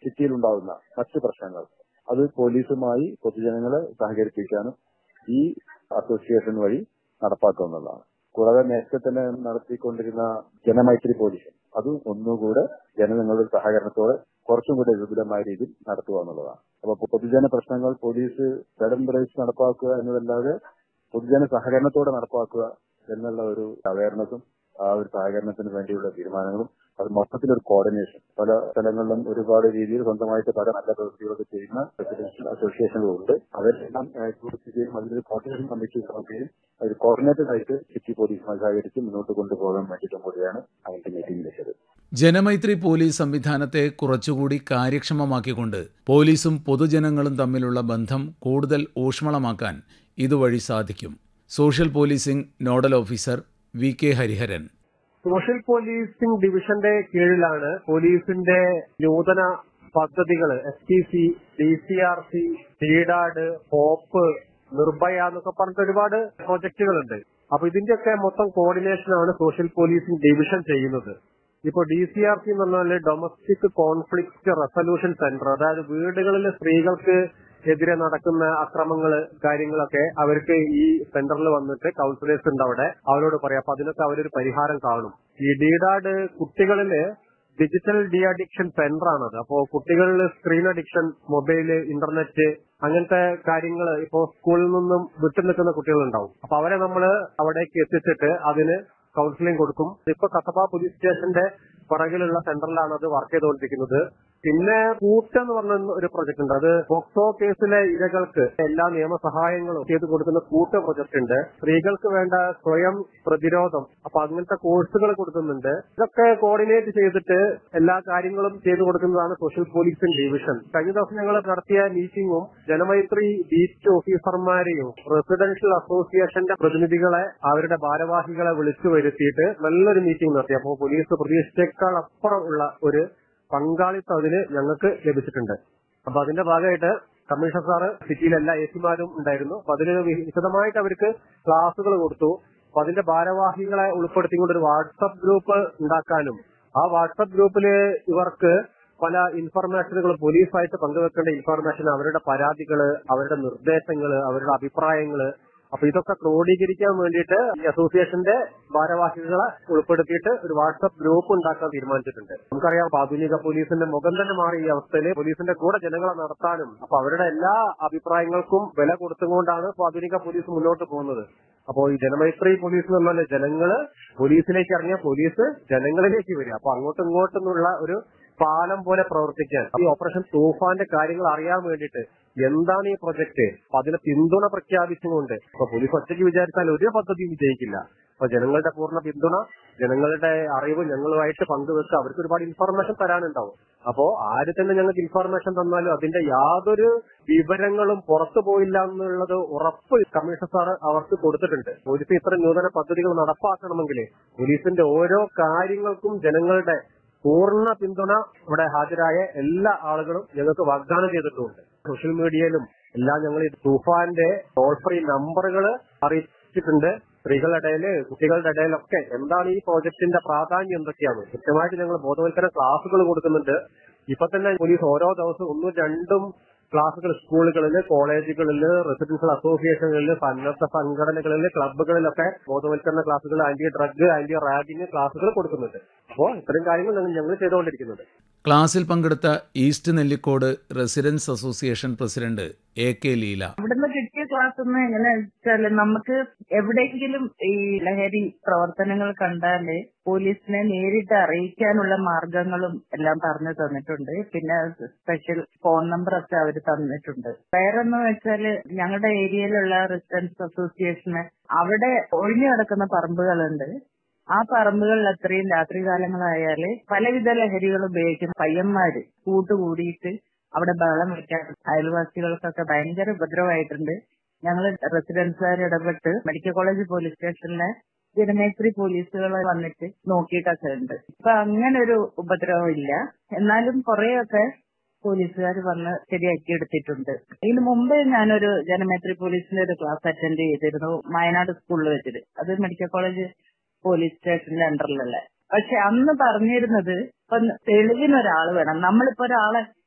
സിറ്റിയിൽ ഉണ്ടാകുന്ന മറ്റു പ്രശ്നങ്ങൾ അത് പോലീസുമായി പൊതുജനങ്ങളെ സഹകരിപ്പിക്കാനും ഈ അസോസിയേഷൻ വഴി നടപ്പാക്കുമെന്നുള്ളതാണ് കൂടാതെ നേരത്തെ തന്നെ നടത്തിക്കൊണ്ടിരുന്ന ജനമൈത്രി പോലീസ് അതും ഒന്നുകൂടെ ജനങ്ങളുടെ സഹകരണത്തോടെ കുറച്ചും കൂടെ വിപുലമായ രീതിയിൽ നടത്തുക എന്നുള്ളതാണ് അപ്പൊ പൊതുജന പ്രശ്നങ്ങൾ പോലീസ് ബലംബ്രേസ് നടപ്പാക്കുക എന്നതല്ലാതെ പൊതുജന സഹകരണത്തോടെ നടപ്പാക്കുക എന്നുള്ള ഒരു അവയർനെസ്സും ആ ഒരു സഹകരണത്തിന് വേണ്ടിയുള്ള തീരുമാനങ്ങളും അത് മൊത്തത്തിലൊരു കോർഡിനേഷൻ പല സ്ഥലങ്ങളിലും ഒരുപാട് രീതിയിൽ സ്വന്തമായിട്ട് പല നല്ല പ്രവൃത്തികളൊക്കെ ചെയ്യുന്ന റെസിഡൻഷ്യൽ അസോസിയേഷനുകളുണ്ട് അവരെല്ലാം ഏർപ്പെടുത്തുകയും അതിലൊരു കോർഡിനേഷൻ കമ്മിറ്റി ഉണ്ടാക്കുകയും ഒരു കോർഡിനേറ്റഡ് ആയിട്ട് സിറ്റി പോലീസുമായി സഹകരിച്ച് മുന്നോട്ട് കൊണ്ടുപോകാൻ വേണ്ടിയിട്ടും കൂടിയാണ് അങ്ങനത്തെ മീറ്റിംഗ് വെച്ചത് ജനമൈത്രി പോലീസ് സംവിധാനത്തെ കുറച്ചുകൂടി കാര്യക്ഷമമാക്കിക്കൊണ്ട് പോലീസും പൊതുജനങ്ങളും തമ്മിലുള്ള ബന്ധം കൂടുതൽ ഊഷ്മളമാക്കാൻ ഇതുവഴി സാധിക്കും social policing nodal officer V K Hariharan social policing ഡിവിഷന്റെ കീഴിലാണ് പോലീസിന്റെ നൂതന പദ്ധതികൾ S P C D C R C ഡീഡാഡ് ഹോപ്പ് നിർഭയ എന്നൊക്കെ പറഞ്ഞിട്ട് ഒരുപാട് പ്രോജക്റ്റുകളുണ്ട് അപ്പൊ ഇതിന്റെയൊക്കെ മൊത്തം കോർഡിനേഷനാണ് സോഷ്യൽ പോലീസിംഗ് ഡിവിഷൻ ചെയ്യുന്നത് ഇപ്പൊ ഡി സി ആർ സി എന്ന് പറഞ്ഞാൽ ഡൊമസ്റ്റിക് കോൺഫ്ലിക്റ്റ് റെസൊല്യൂഷൻ സെന്റർ അതായത് വീടുകളിൽ സ്ത്രീകൾക്ക് എതിരെ നടക്കുന്ന അക്രമങ്ങള് കാര്യങ്ങളൊക്കെ അവർക്ക് ഈ സെന്ററിൽ വന്നിട്ട് കൗൺസിലേഴ്സ് ഉണ്ട് അവിടെ അവരോട് പറയാം അപ്പൊ അതിനൊക്കെ അവരൊരു പരിഹാരം കാണും ഈ ഡീഡാഡ് കുട്ടികളില് ഡിജിറ്റൽ ഡി അഡിക്ഷൻ സെന്റർ ആണത് അപ്പോ കുട്ടികളിൽ സ്ക്രീൻ അഡിക്ഷൻ മൊബൈല് ഇന്റർനെറ്റ് അങ്ങനത്തെ കാര്യങ്ങൾ ഇപ്പോ സ്കൂളിൽ നിന്നും വിട്ടു നിൽക്കുന്ന കുട്ടികളുണ്ടാവും അപ്പൊ അവരെ നമ്മൾ അവിടേക്ക് എത്തിച്ചിട്ട് അതിന് കൗൺസിലിംഗ് കൊടുക്കും ഇപ്പൊ കസബ പോലീസ് സ്റ്റേഷന്റെ പുറകിലുള്ള സെന്ററിലാണ് അത് വർക്ക് ചെയ്തുകൊണ്ടിരിക്കുന്നത് പിന്നെ കൂട്ട് എന്ന് പറഞ്ഞ ഒരു പ്രൊജക്ട് ഉണ്ട് അത് പോക്സോ കേസിലെ ഇരകൾക്ക് എല്ലാ നിയമസഹായങ്ങളും ചെയ്തു കൊടുക്കുന്ന കൂട്ട് പ്രൊജക്ട് ഉണ്ട് സ്ത്രീകൾക്ക് വേണ്ട സ്വയം പ്രതിരോധം അപ്പൊ അങ്ങനത്തെ കോഴ്സുകൾ കൊടുക്കുന്നുണ്ട് ഇതൊക്കെ കോർഡിനേറ്റ് ചെയ്തിട്ട് എല്ലാ കാര്യങ്ങളും ചെയ്തു കൊടുക്കുന്നതാണ് സോഷ്യൽ പോലീസിംഗ് ഡിവിഷൻ കഴിഞ്ഞ ദിവസം ഞങ്ങൾ നടത്തിയ മീറ്റിംഗും ജനമൈത്രി ബീറ്റ് ഓഫീസർമാരെയും റെസിഡൻഷ്യൽ അസോസിയേഷന്റെ പ്രതിനിധികളെ അവരുടെ ഭാരവാഹികളെ വിളിച്ചു വരുത്തിയിട്ട് നല്ലൊരു മീറ്റിംഗ് നടത്തി അപ്പോൾ പോലീസ് പ്രതീക്ഷിച്ചേക്കാൾ അപ്പുറം ഉള്ള ഒരു പങ്കാളിത്തം അതിന് ഞങ്ങൾക്ക് ലഭിച്ചിട്ടുണ്ട് അപ്പൊ അതിന്റെ ഭാഗമായിട്ട് കമ്മീഷണർ സാറ് സിറ്റിയിലെ എല്ലാ എ സിമാരും ഉണ്ടായിരുന്നു അപ്പൊ അതിന് വിശദമായിട്ട് അവർക്ക് ക്ലാസുകൾ കൊടുത്തു അപ്പൊ അതിന്റെ ഭാരവാഹികളെ ഉൾപ്പെടുത്തിക്കൊണ്ട് ഒരു വാട്സപ്പ് ഗ്രൂപ്പ് ഉണ്ടാക്കാനും ആ വാട്സപ്പ് ഗ്രൂപ്പില് ഇവർക്ക് പല ഇൻഫർമേഷനുകൾ പോലീസായിട്ട് പങ്കുവെക്കേണ്ട ഇൻഫർമേഷൻ അവരുടെ പരാതികള് അവരുടെ നിർദ്ദേശങ്ങള് അവരുടെ അഭിപ്രായങ്ങള് അപ്പൊ ഇതൊക്കെ ക്രോഡീകരിക്കാൻ വേണ്ടിയിട്ട് ഈ അസോസിയേഷന്റെ ഭാരവാഹികളെ ഉൾപ്പെടുത്തിയിട്ട് ഒരു വാട്സപ്പ് ഗ്രൂപ്പ് ഉണ്ടാക്കാൻ തീരുമാനിച്ചിട്ടുണ്ട് നമുക്കറിയാം ആധുനിക പോലീസിന്റെ മുഖം തന്നെ മാറി ഈ അവസ്ഥയിൽ പോലീസിന്റെ കൂടെ ജനങ്ങളെ നടത്താനും അപ്പൊ അവരുടെ എല്ലാ അഭിപ്രായങ്ങൾക്കും വില കൊടുത്തുകൊണ്ടാണ് ആധുനിക പോലീസ് മുന്നോട്ട് പോകുന്നത് അപ്പോ ഈ ജനമൈത്രി പോലീസ് എന്ന് പറഞ്ഞാൽ ജനങ്ങള് പോലീസിലേക്ക് ഇറങ്ങിയ പോലീസ് ജനങ്ങളിലേക്ക് വരിക അപ്പൊ അങ്ങോട്ടും ഇങ്ങോട്ടുമുള്ള ഒരു പാലം പോലെ പ്രവർത്തിക്കാൻ ഈ ഓപ്പറേഷൻ തൂഫാന്റെ കാര്യങ്ങൾ അറിയാൻ വേണ്ടിയിട്ട് എന്താണ് ഈ പ്രൊജക്ട് അപ്പൊ അതിന് പിന്തുണ പ്രഖ്യാപിച്ചുകൊണ്ട് ഇപ്പൊ പോലീസ് ഒറ്റയ്ക്ക് വിചാരിച്ചാൽ ഒരു പദ്ധതിയും വിജയിക്കില്ല അപ്പൊ ജനങ്ങളുടെ പൂർണ്ണ പിന്തുണ ജനങ്ങളുടെ അറിവ് ഞങ്ങളുമായിട്ട് പങ്കുവെച്ച് അവർക്ക് ഒരുപാട് ഇൻഫർമേഷൻ തരാനുണ്ടാവും അപ്പോ ആര് തന്നെ ഞങ്ങൾക്ക് ഇൻഫർമേഷൻ തന്നാലും അതിന്റെ യാതൊരു വിവരങ്ങളും പുറത്തു പോയില്ല എന്നുള്ളത് ഉറപ്പ് കമ്മീഷണർ സാർ അവർക്ക് കൊടുത്തിട്ടുണ്ട് പോലീസ് ഇത്തരം നൂതന പദ്ധതികൾ നടപ്പാക്കണമെങ്കിൽ പോലീസിന്റെ ഓരോ കാര്യങ്ങൾക്കും ജനങ്ങളുടെ പൂർണ്ണ പിന്തുണ ഇവിടെ ഹാജരായ എല്ലാ ആളുകളും ഞങ്ങൾക്ക് വാഗ്ദാനം ചെയ്തിട്ടുമുണ്ട് സോഷ്യൽ മീഡിയയിലും എല്ലാം ഞങ്ങൾ ഈ തൂഫാന്റെ ടോൾ ഫ്രീ നമ്പറുകൾ അറിയിച്ചിട്ടുണ്ട് സ്ത്രീകളുടെ ഇടയില് കുട്ടികളുടെ ഇടയിലൊക്കെ എന്താണ് ഈ പ്രോജക്ടിന്റെ പ്രാധാന്യം എന്തൊക്കെയാണ് കൃത്യമായിട്ട് ഞങ്ങൾ ബോധവൽക്കരണ ക്ലാസുകൾ കൊടുക്കുന്നുണ്ട് ഇപ്പൊ തന്നെ പോലീസ് ഓരോ ദിവസവും ഒന്നും രണ്ടും ക്ലാസുകൾ സ്കൂളുകളിൽ കോളേജുകളിൽ റെസിഡൻഷ്യൽ അസോസിയേഷനുകളിൽ സന്നദ്ധ സംഘടനകളിൽ ക്ലബ്ബുകളിലൊക്കെ ബോധവൽക്കരണ ക്ലാസുകൾ ആന്റി ഡ്രഗ് ആന്റി റാഗിങ് ക്ലാസുകൾ കൊടുക്കുന്നുണ്ട് അപ്പോൾ ഇത്തരം കാര്യങ്ങൾ ഞങ്ങൾ ചെയ്തുകൊണ്ടിരിക്കുന്നുണ്ട് ക്ലാസ്സിൽ പങ്കെടുത്ത east Nellikode residence association president A K Leela അവിടുന്ന് കിട്ടിയ ക്ലാസ് ഒന്ന് എങ്ങനെ വെച്ചാല് നമുക്ക് എവിടെയെങ്കിലും ഈ ലഹരി പ്രവർത്തനങ്ങൾ കണ്ടാല് പോലീസിനെ നേരിട്ട് അറിയിക്കാനുള്ള മാർഗങ്ങളും എല്ലാം പറഞ്ഞു തന്നിട്ടുണ്ട് പിന്നെ സ്പെഷ്യൽ ഫോൺ നമ്പർ ഒക്കെ അവർ തന്നിട്ടുണ്ട് വേറൊന്ന് വെച്ചാല് ഞങ്ങളുടെ ഏരിയയിലുള്ള റെസിഡൻസ് അസോസിയേഷന് അവിടെ ഒഴിഞ്ഞു കിടക്കുന്ന പറമ്പുകളുണ്ട് ആ പറമ്പുകളിൽ അത്രയും രാത്രികാലങ്ങളായാല് പലവിധ ലഹരികൾ ഉപയോഗിക്കുന്ന പയ്യന്മാര് കൂട്ടുകൂടിയിട്ട് അവിടെ ബഹളം വെക്കാൻ അയൽവാസികൾക്കൊക്കെ ഭയങ്കര ഉപദ്രവമായിട്ടുണ്ട് ഞങ്ങൾ റെസിഡൻസുകാർ ഇടപെട്ട് മെഡിക്കൽ കോളേജ് പോലീസ് സ്റ്റേഷനിലെ ജനമേത്രി പോലീസുകൾ വന്നിട്ട് നോക്കിയിട്ടൊക്കെ ഉണ്ട് ഇപ്പൊ അങ്ങനെ ഒരു ഉപദ്രവം ഇല്ല എന്നാലും കുറെയൊക്കെ പോലീസുകാർ വന്ന് ശരിയാക്കി എടുത്തിട്ടുണ്ട് ഇതിനു മുമ്പ് ഞാനൊരു ജനമേത്രി പോലീസിന്റെ ഒരു ക്ലാസ് അറ്റൻഡ് ചെയ്തിരുന്നു വയനാട് സ്കൂളിൽ വെച്ചിട്ട് അത് മെഡിക്കൽ കോളേജ് പോലീസ് സ്റ്റേഷന്റെ അണ്ടറിലല്ലേ പക്ഷെ അന്ന് പറഞ്ഞിരുന്നത് ഇപ്പൊ തെളിവിനൊരാൾ വേണം നമ്മളിപ്പോ ഒരാളെ